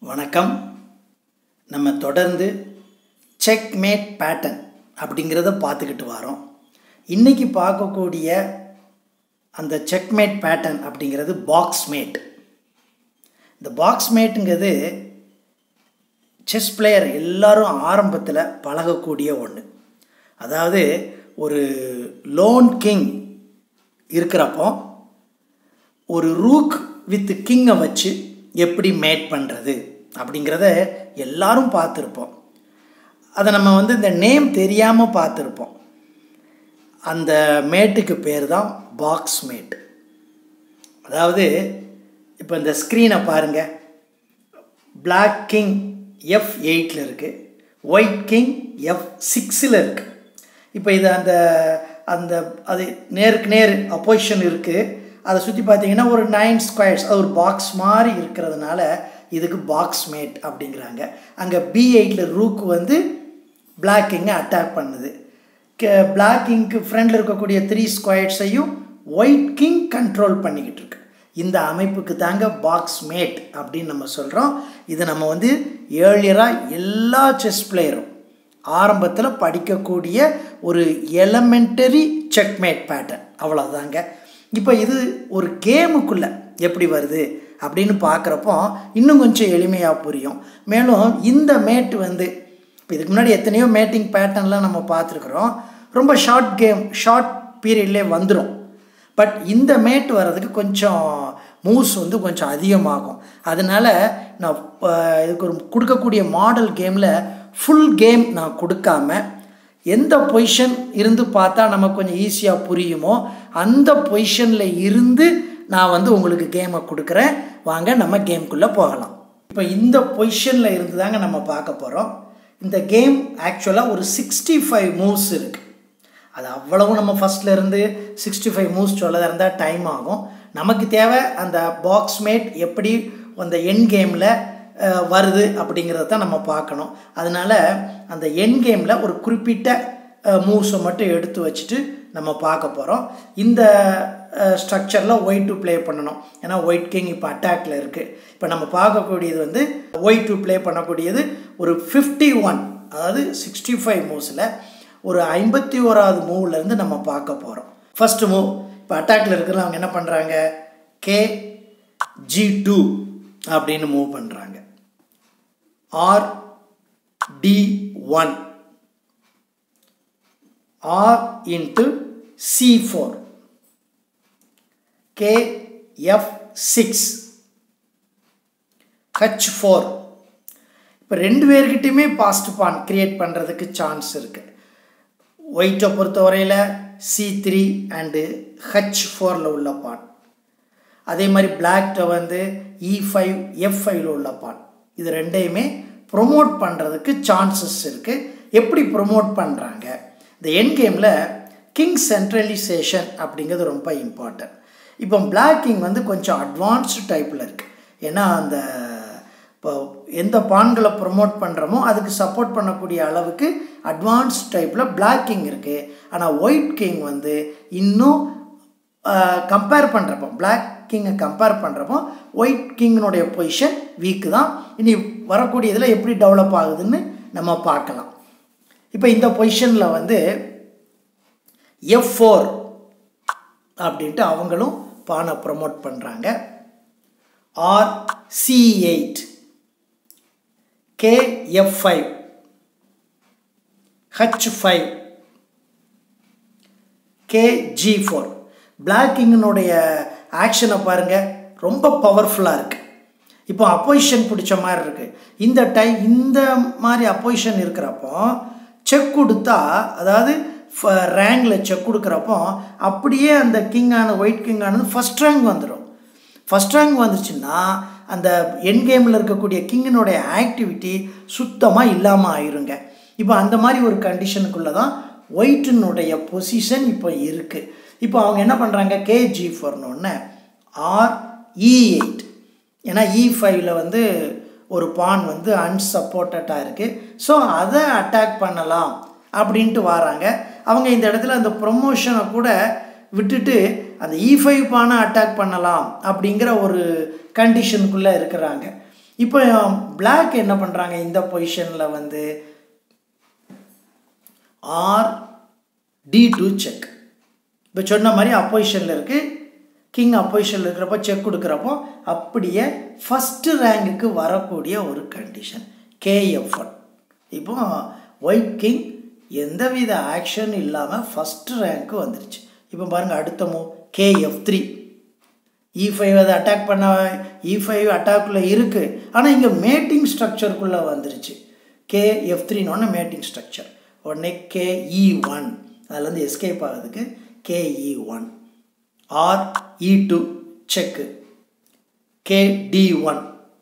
வணக்கம் நம்ம தொடர்ந்து செக்மேட் பேட்டர்ன் அப்படிங்கிறத பார்த்துக்கிட்டு வரோம் இன்றைக்கி பார்க்கக்கூடிய அந்த செக்மேட் பேட்டர்ன் அப்படிங்கிறது பாக்ஸ் மேட் இந்த பாக்ஸ் மேட்டுங்கிறது செஸ் பிளேயர் எல்லாரும் ஆரம்பத்தில் பழகக்கூடிய ஒன்று அதாவது ஒரு லோன் கிங் இருக்கிறப்போ ஒரு ரூக் வித் கிங்கை வச்சு எப்படி மேட் பண்ணுறது அப்படிங்கிறத எல்லாரும் பார்த்துருப்போம் அதை நம்ம வந்து இந்த நேம் தெரியாமல் பார்த்துருப்போம் அந்த மேட்டுக்கு பேர் தான் பாக்ஸ் மேட் அதாவது இப்போ இந்த ஸ்க்ரீனை பாருங்கள் பிளாக் கிங் எஃப் எயிட்டில் இருக்குது ஒயிட் கிங் எஃப் சிக்ஸில் இருக்குது இப்போ இது அந்த அந்த அது நேருக்கு நேர் அப்போசிஷன் இருக்குது அதை சுற்றி பார்த்தீங்கன்னா ஒரு நைன் ஸ்கொயர்ஸ் அது ஒரு பாக்ஸ் மாதிரி இருக்கிறதுனால இதுக்கு பாக்ஸ் மேட் அப்படிங்கிறாங்க அங்கே பி எயிட்டில் ரூக்கு வந்து பிளாக் கிங்கை அட்டாக் பண்ணுது பிளாக் கிங்க்கு ஃப்ரெண்டில் இருக்கக்கூடிய த்ரீ ஸ்கொயர்ஸையும் ஒயிட் கிங் கண்ட்ரோல் பண்ணிக்கிட்டு இருக்கு இந்த அமைப்புக்கு தாங்க பாக்ஸ் மேட் அப்படின்னு நம்ம சொல்கிறோம் இது நம்ம வந்து ஏர்லியராக எல்லா செஸ் பிளேயரும் ஆரம்பத்தில் படிக்கக்கூடிய ஒரு எலமெண்டரி செக்மேட் பேட்டர்ன் அவ்வளோதாங்க இப்போ இது ஒரு கேமுக்குள்ளே எப்படி வருது அப்படின்னு பார்க்குறப்போ இன்னும் கொஞ்சம் எளிமையாக புரியும் மேலும் இந்த மேட்டு வந்து இப்போ இதுக்கு முன்னாடி எத்தனையோ மேட்டிங் பேட்டர்ன்லாம் நம்ம பார்த்துருக்குறோம் ரொம்ப ஷார்ட் கேம் ஷார்ட் பீரியட்லேயே வந்துடும் பட் இந்த மேட் வர்றதுக்கு கொஞ்சம் மூவ்ஸ் வந்து கொஞ்சம் அதிகமாகும் அதனால் நான் இதுக்கு ஒரு கொடுக்கக்கூடிய மாடல் கேமில் ஃபுல் கேம் நான் கொடுக்காம எந்த பொசிஷன் இருந்து பார்த்தா நமக்கு கொஞ்சம் ஈஸியாக புரியுமோ அந்த பொசிஷனில் இருந்து நான் வந்து உங்களுக்கு கேமை கொடுக்குறேன் வாங்க நம்ம கேம்குள்ளே போகலாம் இப்போ இந்த பொசிஷனில் இருந்து தாங்க நம்ம பார்க்க போகிறோம் இந்த கேம் ஆக்சுவலாக ஒரு சிக்ஸ்டி ஃபைவ் மூவ்ஸ் இருக்குது அது அவ்வளவும் நம்ம ஃபஸ்ட்டில் இருந்து சிக்ஸ்டி ஃபைவ் மூவ்ஸ் சொல்லதாக இருந்தால் டைம் ஆகும் நமக்கு தேவை அந்த பாக்ஸ் மேட் எப்படி அந்த என் கேமில் வருது அப்படிங்கிறத தான் நம்ம பார்க்கணும் அதனால் அந்த என் கேமில் ஒரு குறிப்பிட்ட மூவ்ஸை மட்டும் எடுத்து வச்சுட்டு நம்ம பார்க்க போகிறோம் இந்த ஸ்ட்ரக்சரில் ஒயிட் டு ப்ளே பண்ணணும் ஏன்னா ஒயிட் கிங் இப்போ அட்டாக்ல இருக்குது இப்போ நம்ம பார்க்கக்கூடியது வந்து ஒயிட் டு ப்ளே பண்ணக்கூடியது ஒரு ஃபிஃப்டி ஒன் அதாவது சிக்ஸ்டி ஃபைவ் மூவ்ஸில் ஒரு ஐம்பத்தி ஓராவது மூவ்லேருந்து நம்ம பார்க்க போகிறோம் ஃபஸ்ட்டு மூவ் இப்போ அட்டாக்ல இருக்கிற அவங்க என்ன பண்ணுறாங்க கே ஜி டூ அப்படின்னு மூவ் பண்ணுறாங்க R D one R into C four K F six H four இப்போ ரெண்டு பேர்கிட்டையுமே பாஸ்ட் பான் க்ரியேட் பண்ணுறதுக்கு சான்ஸ் இருக்குது ஒயிட்டை பொறுத்தவரையில் சி த்ரீ அண்டு ஹச் ஃபோரில் உள்ள பான் அதே மாதிரி பிளாக்ட வந்து இ ஃபைவ் எஃப் ஃபைவ்ல உள்ள பான் இது ரெண்டையுமே ப்ரொமோட் பண்ணுறதுக்கு சான்சஸ் இருக்குது எப்படி ப்ரொமோட் பண்ணுறாங்க இந்த என் கேமில் கிங் சென்ட்ரலைசேஷன் அப்படிங்கிறது ரொம்ப இம்பார்ட்டன்ட் இப்போ பிளாக் கிங் வந்து கொஞ்சம் அட்வான்ஸ்டு டைப்பில் இருக்குது ஏன்னா அந்த இப்போ எந்த பான்களை ப்ரொமோட் பண்ணுறோமோ அதுக்கு சப்போர்ட் பண்ணக்கூடிய அளவுக்கு அட்வான்ஸ் டைப்பில் பிளாக் கிங் இருக்குது ஆனால் ஒயிட் கிங் வந்து இன்னும் கம்பேர் பண்ணுறப்போ பிளாக் கிங்கை கம்பேர் பண்ணுறப்போ ஒயிட் கிங்கினுடைய பொசிஷன் வீக்கு தான் இனி வரக்கூடிய இதில் எப்படி டெவலப் ஆகுதுன்னு நம்ம பார்க்கலாம் இப்போ இந்த பொசிஷனில் வந்து எஃப் ஃபோர் அப்படின்ட்டு அவங்களும் பானை ப்ரொமோட் பண்ணுறாங்க R C eight K F five H five K G four பிளாக்கிங்கினுடைய ஆக்ஷனை பாருங்கள் ரொம்ப பவர்ஃபுல்லாக இருக்குது இப்போ அப்போசிஷன் பிடிச்ச மாதிரி இருக்குது இந்த டைம் இந்த மாதிரி அப்போசிஷன் இருக்கிறப்போ செக் கொடுத்தா அதாவது ரேங்கில் செக் கொடுக்குறப்போ அப்படியே அந்த கிங்கான ஒயிட் கிங்கானது ஃபஸ்ட் ரேங்க் வந்துடும் ஃபஸ்ட் ரேங்க் வந்துச்சுன்னா அந்த என் கேமில் இருக்கக்கூடிய கிங்கினுடைய ஆக்டிவிட்டி சுத்தமாக இல்லாமல் ஆயிருங்க இப்போ அந்த மாதிரி ஒரு கண்டிஷனுக்குள்ளே தான் ஒயிட்டினுடைய பொசிஷன் இப்போ இருக்குது இப்போ அவங்க என்ன பண்ணுறாங்க கேஜி ஃபோர்னு ஆர் இ எயிட் ஏன்னா இ ஃபைவ்ல வந்து ஒரு பான் வந்து அன்சப்போர்ட்டடாக இருக்குது ஸோ அதை அட்டாக் பண்ணலாம் அப்படின்ட்டு வராங்க அவங்க இந்த இடத்துல அந்த ப்ரொமோஷனை கூட விட்டுட்டு அந்த இ ஃபைவ் பானை அட்டாக் பண்ணலாம் அப்படிங்கிற ஒரு கண்டிஷனுக்குள்ளே இருக்கிறாங்க இப்போ பிளாக் என்ன பண்ணுறாங்க இந்த பொசிஷனில் வந்து ஆர் டி டு செக் இப்போ சொன்ன மாதிரி அப்போசிஷனில் இருக்குது கிங் அப்போசிஷனில் இருக்கிறப்போ செக் கொடுக்குறப்போ அப்படியே ஃபஸ்ட்டு ரேங்குக்கு வரக்கூடிய ஒரு கண்டிஷன் கேஎஃப் ஒன் இப்போ ஒயிட் கிங் எந்தவித ஆக்ஷன் இல்லாமல் ஃபஸ்ட்டு ரேங்க்கு வந்துருச்சு இப்போ பாருங்கள் அடுத்த move K F three E five அதை அட்டாக் பண்ண இ ஃபைவ் அட்டாக்குள்ளே இருக்குது ஆனால் இங்கே மேட்டிங் ஸ்ட்ரக்சருக்குள்ளே வந்துருச்சு கே எஃப் த்ரீன்னு மேட்டிங் ஸ்ட்ரக்சர் உடனே கேஇ ஒன் அதுலேருந்து எஸ்கேப் ஆகுதுக்கு K E one R E two check K D one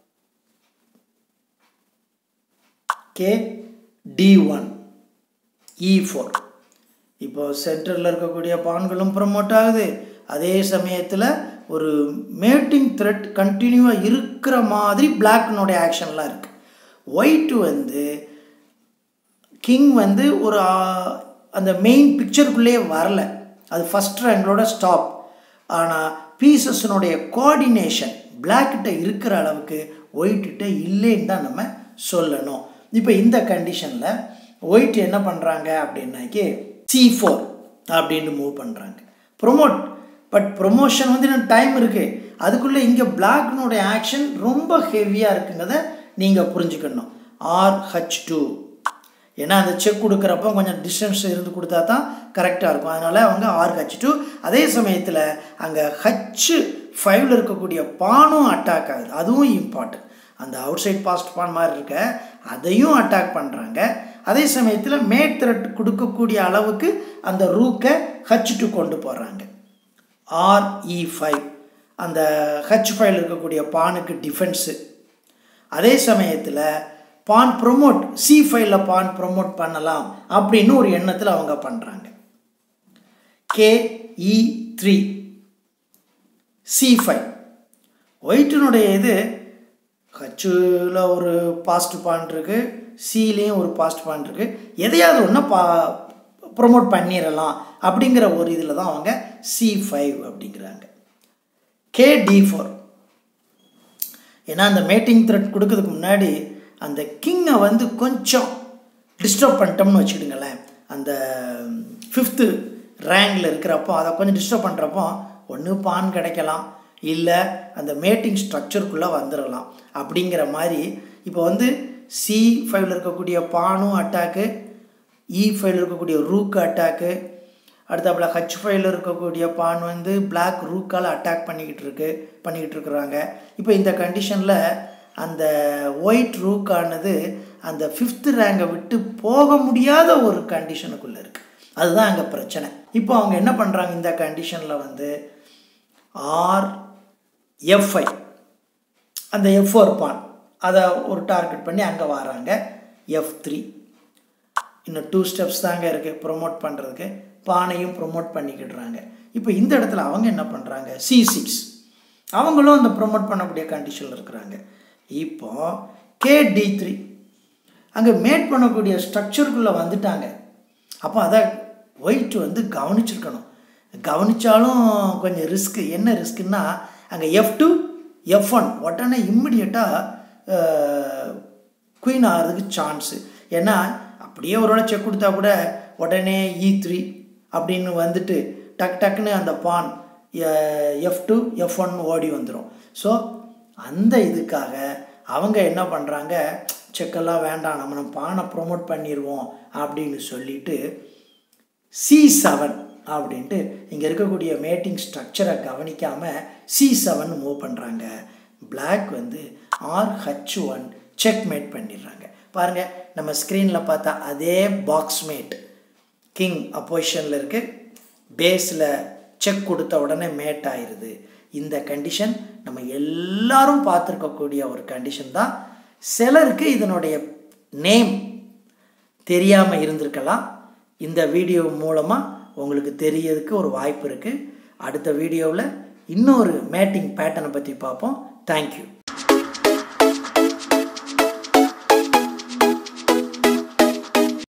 K D one E four இப்போ சென்டரில் இருக்கக்கூடிய பான்களும் ப்ரமோட் ஆகுது அதே சமயத்தில் ஒரு மேட்டிங் த்ரெட் கண்டினியூவாக இருக்கிற மாதிரி பிளாக்னுடைய ஆக்ஷன்லாம் இருக்குது ஒயிட் வந்து கிங் வந்து ஒரு அந்த மெயின் பிக்சருக்குள்ளேயே வரல அது ஃபஸ்ட் ரேங்கோட ஸ்டாப் ஆனால் பீசஸ்னுடைய கோஆர்டினேஷன் பிளாக்கிட்ட இருக்கிற அளவுக்கு ஒயிட்டிட்ட இல்லைன்னு தான் நம்ம சொல்லணும் இப்போ இந்த கண்டிஷனில் ஒயிட் என்ன பண்ணுறாங்க அப்படின்னாக்கி சி ஃபோர் அப்படின்னு மூவ் பண்ணுறாங்க ப்ரொமோட் பட் ப்ரொமோஷன் வந்து இன்னும் டைம் இருக்குது அதுக்குள்ளே இங்கே பிளாக்னுடைய ஆக்ஷன் ரொம்ப ஹெவியாக இருக்குங்கிறத நீங்கள் புரிஞ்சுக்கணும் ஆர் ஹச் டூ ஏன்னா அந்த செக் கொடுக்குறப்போ கொஞ்சம் டிஸ்டன்ஸ் இருந்து கொடுத்தா தான் கரெக்டாக இருக்கும் அதனால் அவங்க ஆர் ஹச் டூ அதே சமயத்தில் அங்கே ஹச் ஃபைவ்ல இருக்கக்கூடிய பானும் அட்டாக் ஆகுது அதுவும் இம்பார்ட்டன்ட் அந்த அவுட் சைட் பாஸ்ட் பான் மாதிரி இருக்க அதையும் அட்டாக் பண்ணுறாங்க அதே சமயத்தில் மேட் த்ரெட் கொடுக்கக்கூடிய அளவுக்கு அந்த ரூக்கை ஹச் டூ கொண்டு போகிறாங்க ஆர்இ ஃபைவ் அந்த ஹச் ஃபைவ்ல இருக்கக்கூடிய பானுக்கு டிஃபென்ஸு அதே சமயத்தில் பான் ப்ரொமோட் சி ஃபைவ்ல பான் ப்ரொமோட் பண்ணலாம் அப்படின்னு ஒரு எண்ணத்தில் அவங்க பண்ணுறாங்க கேஇ த்ரீ சி ஃபைவ் ஒயிட்டினுடைய இது ஹச்சில் ஒரு பாஸ்ட் பான் இருக்குது சிலேயும் ஒரு பாஸ்ட் பான் இருக்குது எதையாவது ஒன்று பா ப்ரொமோட் பண்ணிடலாம் அப்படிங்கிற ஒரு இதில் தான் அவங்க சி ஃபைவ் அப்படிங்கிறாங்க கே டி ஃபோர் ஏன்னா அந்த மேட்டிங் த்ரெட் கொடுக்கறதுக்கு முன்னாடி அந்த கிங்கை வந்து கொஞ்சம் டிஸ்டர்ப் பண்ணிட்டோம்னு வச்சுக்கிடுங்களேன் அந்த ஃபிஃப்த்து ரேங்கில் இருக்கிறப்போ அதை கொஞ்சம் டிஸ்டர்ப் பண்ணுறப்போ ஒன்று பான் கிடைக்கலாம் இல்லை அந்த மேட்டிங் ஸ்ட்ரக்சருக்குள்ளே வந்துடலாம் அப்படிங்கிற மாதிரி இப்போ வந்து சி ஃபைவ்ல இருக்கக்கூடிய பானும் அட்டாக்கு இ ஃபைவ்ல இருக்கக்கூடிய ரூக்கு அட்டாக்கு அடுத்தாப்புல ஹச் ஃபைவ்ல இருக்கக்கூடிய பான் வந்து பிளாக் ரூக்கால் அட்டாக் பண்ணிக்கிட்டு இருக்கு பண்ணிக்கிட்டு இருக்கிறாங்க இப்போ இந்த கண்டிஷனில் அந்த ஒயிட் ரூக்கானது அந்த ஃபிஃப்த்து ரேங்கை விட்டு போக முடியாத ஒரு கண்டிஷனுக்குள்ளே இருக்குது அதுதான் அங்கே பிரச்சனை இப்போ அவங்க என்ன பண்ணுறாங்க இந்த கண்டிஷனில் வந்து ஆர் எஃப்ஐ அந்த எஃப் ஃபோர் பான் அதை ஒரு டார்கெட் பண்ணி அங்கே வராங்க எஃப் த்ரீ இன்னும் டூ ஸ்டெப்ஸ் தாங்க இருக்குது ப்ரொமோட் பண்ணுறதுக்கு பானையும் ப்ரொமோட் பண்ணிக்கிடுறாங்க இப்போ இந்த இடத்துல அவங்க என்ன பண்ணுறாங்க சி சிக்ஸ் அவங்களும் அந்த ப்ரொமோட் பண்ணக்கூடிய கண்டிஷனில் இருக்கிறாங்க இப்போ கே டி த்ரீ அங்கே மேட் பண்ணக்கூடிய ஸ்ட்ரக்சருக்குள்ளே வந்துட்டாங்க அப்போ அதை ஒயிட் வந்து கவனிச்சிருக்கணும் கவனித்தாலும் கொஞ்சம் ரிஸ்க்கு என்ன ரிஸ்க்குன்னா அங்கே எஃப் டூ எஃப் ஒன் உடனே இம்மிடியட்டாக குயின் ஆகிறதுக்கு சான்ஸு ஏன்னா அப்படியே ஒரு வேளை செக் கொடுத்தா கூட உடனே இ த்ரீ அப்படின்னு வந்துட்டு டக் டக்குன்னு அந்த pawn F two F one ஓடி வந்துடும் ஸோ அந்த இதுக்காக அவங்க என்ன பண்ணுறாங்க செக்கெல்லாம் வேண்டாம் நம்ம நம்ம பானை ப்ரொமோட் பண்ணிடுவோம் அப்படின்னு சொல்லிட்டு சி செவன் அப்படின்ட்டு இங்கே இருக்கக்கூடிய மேட்டிங் ஸ்ட்ரக்சரை கவனிக்காமல் சி செவன் மூவ் பண்ணுறாங்க பிளாக் வந்து R H one check mate பண்ணிடுறாங்க பாருங்கள் நம்ம ஸ்க்ரீனில் பார்த்தா அதே பாக்ஸ் மேட் கிங் அப்போசிஷனில் இருக்குது பேஸில் செக் கொடுத்த உடனே மேட் ஆயிடுது இந்த கண்டிஷன் நம்ம எல்லாரும் பார்த்துருக்கக்கூடிய ஒரு கண்டிஷன் தான் சிலருக்கு இதனுடைய நேம் தெரியாமல் இருந்திருக்கலாம் இந்த வீடியோ மூலமாக உங்களுக்கு தெரியறதுக்கு ஒரு வாய்ப்பு இருக்குது அடுத்த வீடியோவில் இன்னொரு மேட்டிங் பேட்டர்னை பற்றி பார்ப்போம் தேங்க்யூ